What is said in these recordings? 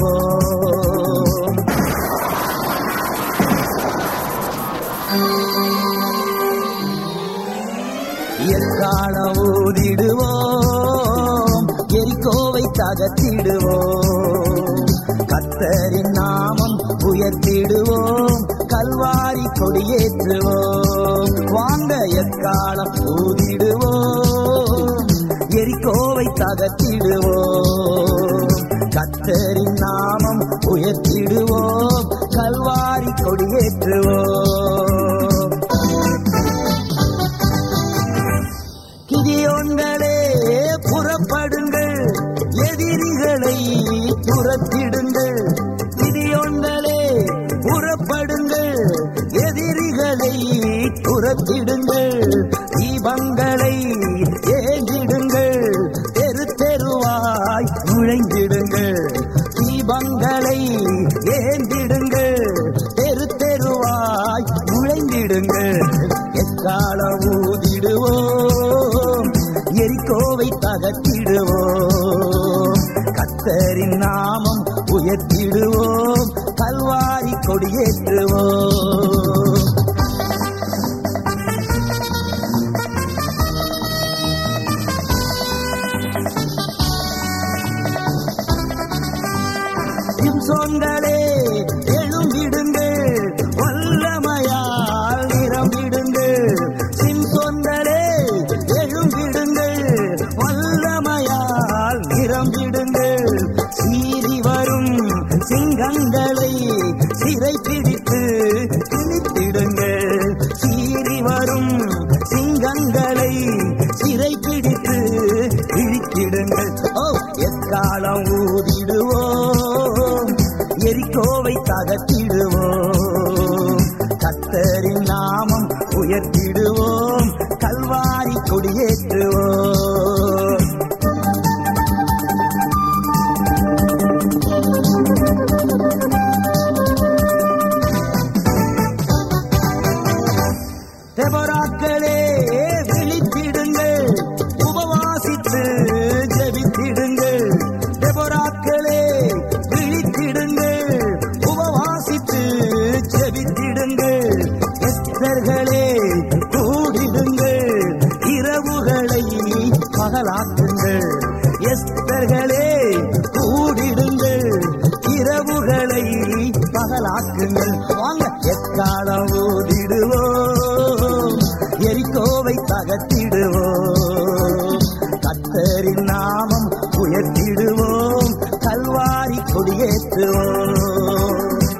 எக்காலம் ஊதிடுவோம் எரிக்கோவை தகத்திடுவோம் கத்தரின் நாமம் உயர்த்திடுவோம் கல்வாரி கொடியேற்றுவோம் வாங்க எக்காலம் ஊதிடுவோம் எரிக்கோவை தகத்திடுவோம் கத்தரின் நாமம் உயர்த்திடுவோம் கல்வாரி கொடியேற்றுவோம் கிதியோன்களே புறப்படுங்கள் எதிரிகளை துரத்திடுங்கள் கிதியோன்களே புறப்படுங்கள் எதிரிகளை துரத்திடுங்கள் தீபங்களை ஏந்திடுங்கள் தெரு தெருவாய் நுழைந்திடுங்கள் தீபங்களை ஏந்திடுங்கள் தெரு தெருவாய் நுழைந்திடுங்கள் எக்கால ஊதிடுவோம் எரிக்கோவை தகத்திடுவோம் கத்தரின் நாமம் உயர்த்திடுவோம் கல்வாரி கொடியேற்றுவோம் சிம்சோன்களே எழும்பிடுங்கள் வல்லமையால் நிரம்பிடுங்கள் சிம்சோன்களே எழும்பிடுங்கள் வல்லமையால் நிரம்பிடுங்கள் சீறி வரும் சிங்கங்களை சிறை பிடித்து கிழித்திடுங்கள் சீறி வரும் சிங்கங்களை சிறை பிடித்து இழித்திடுங்கள் ஓ எக்காலம் ஊதிடுவோம் எரிக்கோவை தகத்திடுவோம் கத்தரின் நாமம் உயர்த்திடுவோம் கல்வாரி கொடியேற்றுவோம் தெபராக்களே விழித்திடுங்கள் உபவாசித்து ஜெபித்திடுங்கள் தெபராக்களே விழித்திடுங்கள் உபவாசித்து ஜெபித்திடுங்கள் எஸ்தர்களே கூடிடுங்கள் இரவுகளை பகலாக்குங்கள் எஸ்தர்களே கூடிடுங்கள் இரவுகளை பகலாக்குங்கள் வாங்க எக்காலம் ஊதிடுவோம் எரிக்கோவை தகத்திடுவோம் கத்தரின் நாமம் உயர்த்திடுவோம் கல்வாரி கொடியேற்றுவோம்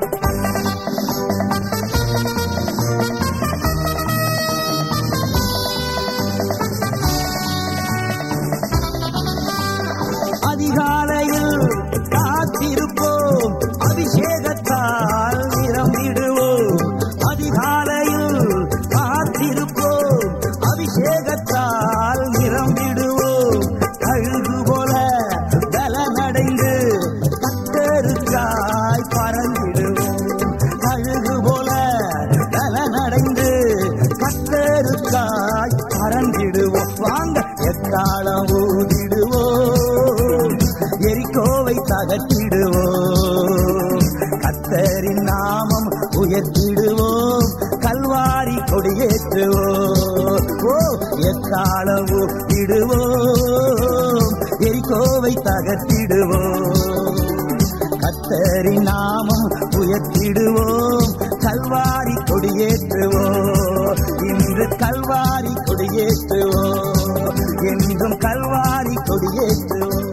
அதிகாலையில் காத்திருப்போம் அபிஷேகத்தால் நிரம்பிடுவோம் அதிகாலையில் காத்திருப்போம் அபிஷேகத்தால் நிரம்பிடுவோம் கழுகு போல பலனடைந்து கத்தருக்காய் பறந்திடுவோம் கழுகு போல பலனடைந்து கத்தருக்காய் பறந்திடுவோம் வாங்க எக்காலம் ஊதிடுவோம் எரிக்கோவை தகத்திடுவோம் கத்தரின் நாமம் உயர்த்திடுவோம் கல்வாரி கொடியேற்றுவோம் ஓ எக்காலம் ஊதிடுவோம் எரிக்கோவை தகத்திடுவோம் கத்தரின் நாமம் உயர்த்திடுவோம் கல்வாரி கொடியேற்றுவோம் இன்று கல்வாரி கொடியேற்றுவோம் என்றும் கல்வாரி கொடியேற்றுவோம்